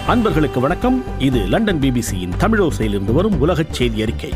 அன்பர்களுக்கு வணக்கம் இது லண்டன் பிபிசியின் தமிழோசையிலிருந்து வரும் உலகச் செய்தி அறிக்கை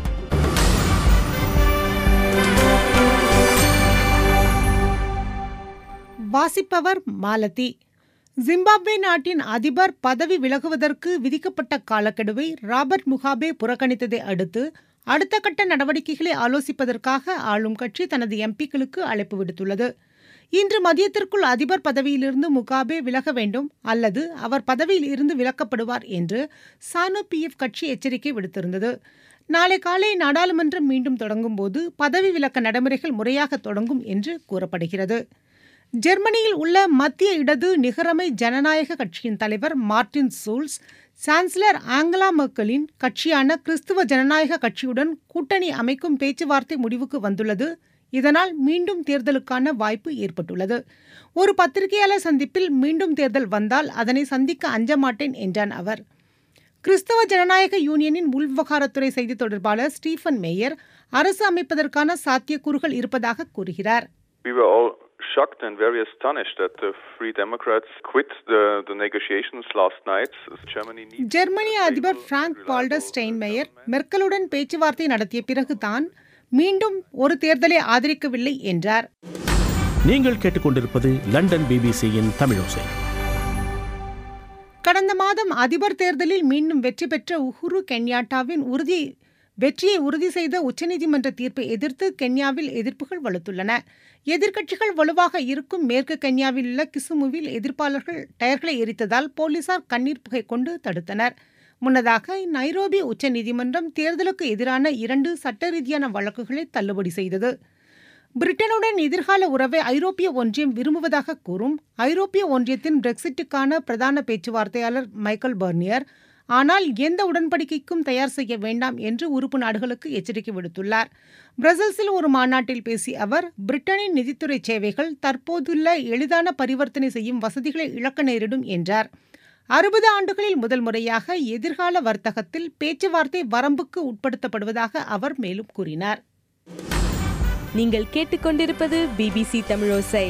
வாசிப்பவர் மாலதி ஜிம்பாப்வே நாட்டின் அதிபர் பதவி விலகுவதற்கு விதிக்கப்பட்ட காலக்கெடுவை ராபர்ட் முகாபே புறக்கணித்ததை அடுத்து அடுத்த கட்ட நடவடிக்கைகளை ஆலோசிப்பதற்காக ஆளும் கட்சி தனது எம்பிக்களுக்கு அழைப்பு விடுத்துள்ளது இன்று மதியத்திற்குள் அதிபர் பதவியிலிருந்து முகாபே விலக வேண்டும் அல்லது அவர் பதவியில் இருந்து விலக்கப்படுவார் என்று சானு பிஎஃப் கட்சி எச்சரிக்கை விடுத்திருந்தது நாளை காலை நாடாளுமன்றம் மீண்டும் தொடங்கும் போது பதவி விலக்க நடைமுறைகள் முறையாக தொடங்கும் என்று கூறப்படுகிறது ஜெர்மனியில் உள்ள மத்திய இடது நிகரமை ஜனநாயக கட்சியின் தலைவர் மார்டின் சூல்ஸ் சான்சலர் ஆங்கலா மெர்க்கலின் கட்சியான கிறிஸ்துவ ஜனநாயக கட்சியுடன் கூட்டணி அமைக்கும் பேச்சுவார்த்தை முடிவுக்கு வந்துள்ளது இதனால் மீண்டும் தேர்தலுக்கான வாய்ப்பு ஏற்பட்டுள்ளது ஒரு பத்திரிகையாளர் சந்திப்பில் மீண்டும் தேர்தல் வந்தால் அதனை சந்திக்க அஞ்ச மாட்டேன் என்றான் அவர் கிறிஸ்தவ ஜனநாயக யூனியனின் உள்விவகாரத்துறை செய்தி தொடர்பாளர் ஸ்டீஃபன் மேயர் அரசு அமைப்பதற்கான சாத்தியக்கூறுகள் இருப்பதாக கூறுகிறார் We were all shocked and very astonished that the Free Democrats quit the, the negotiations last night. Germany needs Germany a அதிபர் stable, Frank reliable Walter Steinmeier government. மெர்க்கலுடன் பேச்சுவார்த்தை நடத்திய பிறகுதான் மீண்டும் ஒரு தேர்தலை ஆதரிக்கவில்லை என்றார் நீங்கள் கேட்டுக்கொண்டிருப்பது லண்டன் பிபிசியின் தமிழோசை கடந்த மாதம் அதிபர் தேர்தலில் மீண்டும் வெற்றி பெற்ற உஹுரு கென்யாட்டாவின் உறுதி வெற்றியை உறுதி செய்த உச்சநீதிமன்ற தீர்ப்பை எதிர்த்து கென்யாவில் எதிர்ப்புகள் வலுத்துள்ளன எதிர்க்கட்சிகள் வலுவாக இருக்கும் மேற்கு கென்யாவில் உள்ள கிசுமுவில் எதிர்ப்பாளர்கள் டயர்களை எரித்ததால் போலீசார் கண்ணீர் புகை கொண்டு தடுத்தனர் முன்னதாக நைரோபி உச்சநீதிமன்றம் தேர்தலுக்கு எதிரான இரண்டு சட்ட ரீதியான வழக்குகளை தள்ளுபடி செய்தது பிரிட்டனுடன் எதிர்கால உறவை ஐரோப்பிய ஒன்றியம் விரும்புவதாக கூறும் ஐரோப்பிய ஒன்றியத்தின் பிரெக்சிட்டுக்கான பிரதான பேச்சுவார்த்தையாளர் மைக்கேல் பர்னியர் ஆனால் எந்த உடன்படிக்கைக்கும் தயார் செய்ய வேண்டாம் என்று உறுப்பு நாடுகளுக்கு எச்சரிக்கை விடுத்துள்ளார் பிரசல்ஸில் ஒரு மாநாட்டில் பேசிய அவர் பிரிட்டனின் நிதித்துறை சேவைகள் தற்போதுள்ள எளிதான பரிவர்த்தனை செய்யும் வசதிகளை இழக்க நேரிடும் என்றார் அறுபது ஆண்டுகளில் முதல் முறையாக எதிர்கால வர்த்தகத்தில் பேச்சுவார்த்தை வரம்புக்கு உட்படுத்தப்படுவதாக அவர் மேலும் கூறினார் நீங்கள் கேட்டுக்கொண்டிருப்பது பிபிசி தமிழோசை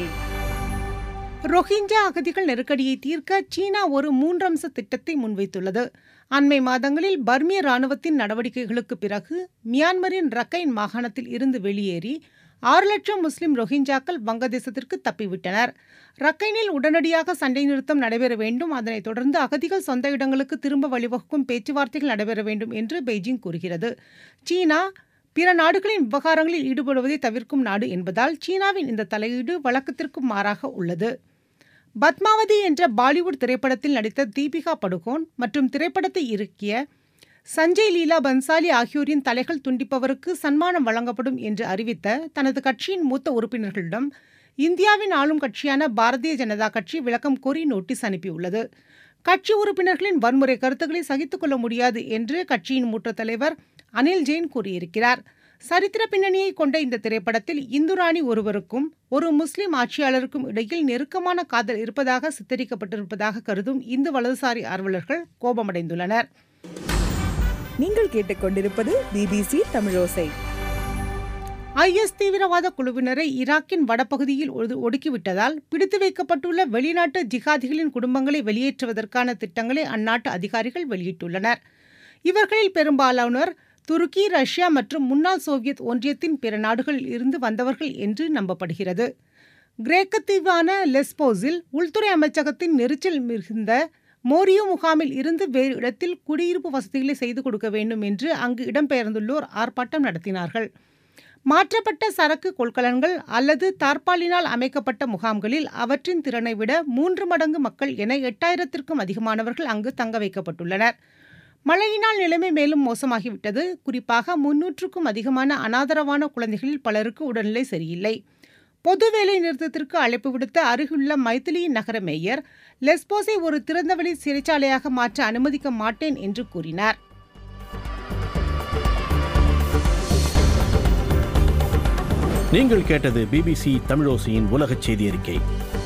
ரோஹிஞ்சா அகதிகள் நெருக்கடியை தீர்க்க சீனா ஒரு மூன்றம்ச திட்டத்தை முன்வைத்துள்ளது அண்மை மாதங்களில் பர்மிய ராணுவத்தின் நடவடிக்கைகளுக்கு பிறகு மியான்மரின் ரக்கைன் மாகாணத்தில் இருந்து வெளியேறி ஆறு லட்சம் முஸ்லிம் ரோஹிஞ்சாக்கள் வங்கதேசத்திற்கு தப்பிவிட்டனர் ரக்கைனில் உடனடியாக சண்டை நிறுத்தம் நடைபெற வேண்டும் அதனைத் தொடர்ந்து அகதிகள் சொந்த இடங்களுக்கு திரும்ப வழிவகுக்கும் பேச்சுவார்த்தைகள் நடைபெற வேண்டும் என்று பெய்ஜிங் கூறுகிறது சீனா பிற நாடுகளின் விவகாரங்களில் ஈடுபடுவதை தவிர்க்கும் நாடு என்பதால் சீனாவின் இந்த தலையீடு வழக்கத்திற்கு மாறாக உள்ளது பத்மாவதி என்ற பாலிவுட் திரைப்படத்தில் நடித்த தீபிகா படுகோன் மற்றும் திரைப்படத்தை இறுக்கிய சஞ்சய் லீலா பன்சாலி ஆகியோரின் தலைகள் துண்டிப்பவருக்கு சன்மானம் வழங்கப்படும் என்று அறிவித்த தனது கட்சியின் மூத்த உறுப்பினர்களிடம் இந்தியாவின் ஆளும் கட்சியான பாரதிய ஜனதா கட்சி விளக்கம் கோரி நோட்டீஸ் அனுப்பியுள்ளது கட்சி உறுப்பினர்களின் வன்முறை கருத்துக்களை சகித்துக் கொள்ள முடியாது என்று கட்சியின் மூத்த தலைவர் அனில் ஜெயின் கூறியிருக்கிறார் சரித்திர பின்னணியை கொண்ட இந்த திரைப்படத்தில் இந்து ராணி ஒருவருக்கும் ஒரு முஸ்லிம் ஆட்சியாளருக்கும் இடையில் நெருக்கமான காதல் இருப்பதாக சித்தரிக்கப்பட்டிருப்பதாக கருதும் இந்து வலதுசாரி ஆர்வலர்கள் கோபமடைந்துள்ளனர் நீங்கள் கேட்டுக்கொண்டிருப்பது பிபிசி தமிழோசை ஐஎஸ் தீவிரவாத குழுவினரை ஈராக்கின் வடபகுதியில் ஒது- ஒடுக்கிவிட்டதால் பிடித்து வைக்கப்பட்டுள்ள வெளிநாட்டு ஜிகாதிகளின் குடும்பங்களை வெளியேற்றுவதற்கான திட்டங்களை அந்நாட்டு அதிகாரிகள் வெளியிட்டுள்ளனர் இவர்களில் பெரும்பாலானோர் துருக்கி ரஷ்யா மற்றும் முன்னாள் சோவியத் ஒன்றியத்தின் பிற நாடுகளில் இருந்து வந்தவர்கள் என்று நம்பப்படுகிறது கிரேக்க தீவான லெஸ்போஸில் உள்துறை அமைச்சகத்தின் நெரிச்சல் மிகுந்த மோரியோ முகாமில் இருந்து வேறு இடத்தில் குடியிருப்பு வசதிகளை செய்து கொடுக்க வேண்டும் என்று அங்கு இடம்பெயர்ந்துள்ளோர் ஆர்ப்பாட்டம் நடத்தினார்கள் மாற்றப்பட்ட சரக்கு கொள்கலன்கள் அல்லது தார்பாலினால் அமைக்கப்பட்ட முகாம்களில் அவற்றின் திறனை விட மூன்று மடங்கு மக்கள் என எட்டாயிரத்திற்கும் அதிகமானவர்கள் அங்கு தங்க வைக்கப்பட்டுள்ளனர் மழையினால் நிலைமை மேலும் மோசமாகிவிட்டது குறிப்பாக முன்னூற்றுக்கும் அதிகமான அனாதரவான குழந்தைகளில் பலருக்கு உடல்நிலை சரியில்லை பொது வேலை நிறுத்தத்திற்கு அழைப்பு விடுத்த அருகிலுள்ள மைத்திலி நகர மேயர் லெஸ்போஸை ஒரு திறந்தவெளி சிறைச்சாலையாக மாற்ற அனுமதிக்க மாட்டேன் என்று கூறினார் நீங்கள் கேட்டது பிபிசி தமிழோசையின் உலகச் செய்தி அறிக்கை